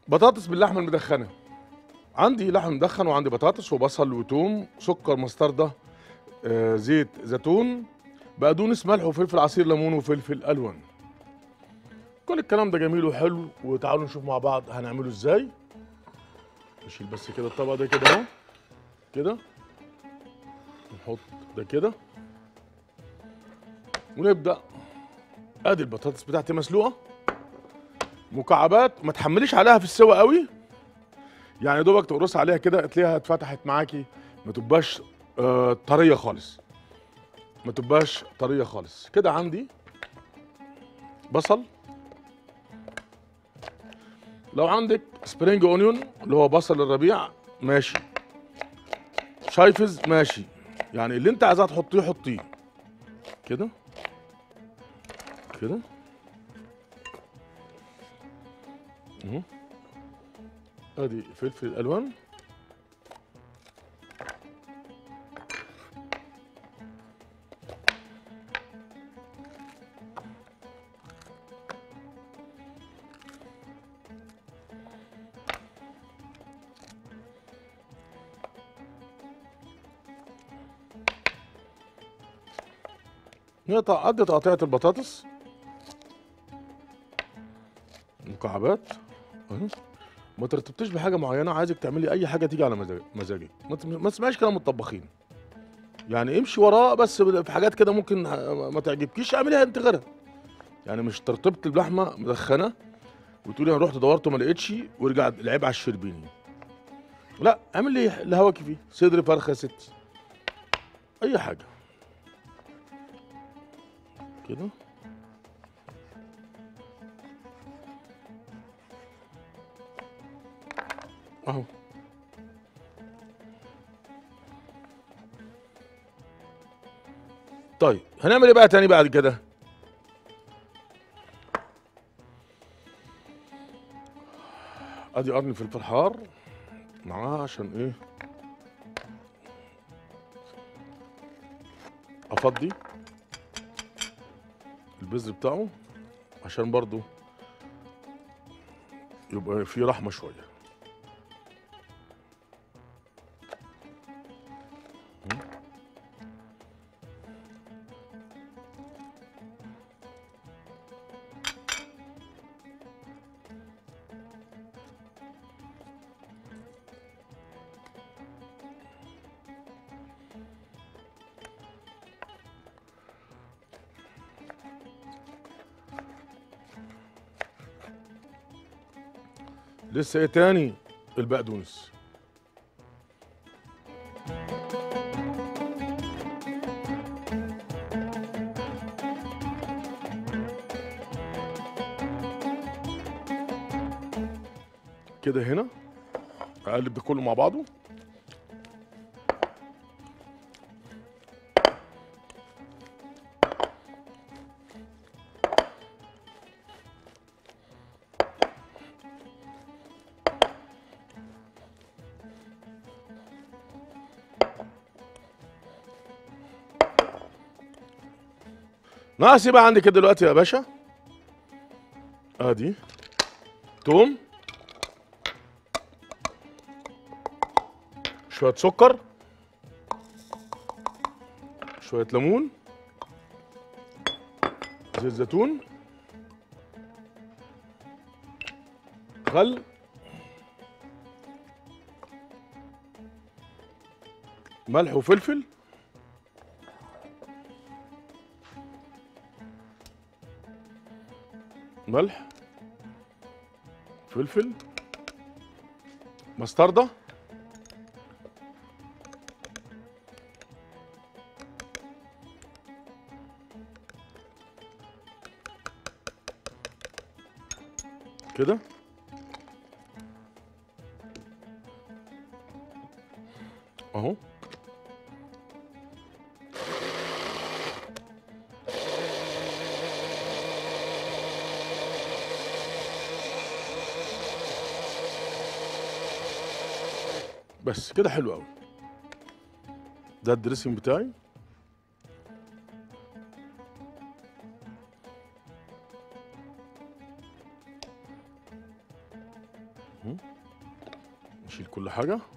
بطاطس باللحمه المدخنه عندي لحم مدخن وعندي بطاطس وبصل وتوم سكر مستردة آه زيت زيتون بقدونس ملح وفلفل عصير ليمون وفلفل الوان كل الكلام ده جميل وحلو وتعالوا نشوف مع بعض هنعمله ازاي نشيل بس كده الطبق ده كده اهو كده نحط ده كده ونبدا ادي البطاطس بتاعتي مسلوقه مكعبات ما تحمليش عليها في السوا قوي يعني يا دوبك تقرص عليها كده تلاقيها اتفتحت معاكي ما تبقاش آه طريه خالص ما تبقاش طريه خالص كده عندي بصل لو عندك سبرينج اونيون اللي هو بصل الربيع ماشي شايفز ماشي يعني اللي انت عايزاه تحطيه حطيه كده كده اهو ادي فلفل الوان نقطع قد تقطيعة البطاطس مكعبات اهو ما ترتبطيش بحاجه معينه عايزك تعملي اي حاجه تيجي على مزاج- مزاجك ما تم- ما تسمعيش كلام الطباخين يعني امشي وراه بس في حاجات كده ممكن ه- ما تعجبكيش اعمليها انت غيرها يعني مش ترتبط بلحمه مدخنه وتقولي انا رحت دورت وما لقيتش وارجع العيب على الشربيني لا اعمل لي اللي هواكي فيه صدر فرخه يا ستي اي حاجه كده اهو طيب هنعمل ايه بقى تاني بعد كده ادي قرن فلفل حار معاها عشان ايه افضي البذر بتاعه عشان برضو يبقى فيه رحمه شويه لسه ايه تاني البقدونس كده هنا اقلب ده كله مع بعضه ناقص يبقى عندي كده دلوقتي يا باشا ادي توم شوية سكر شوية ليمون زيت زيتون خل ملح وفلفل ملح فلفل مستردة كده اهو بس كده حلو قوي ده الدريسنج بتاعي مهم. نشيل كل حاجه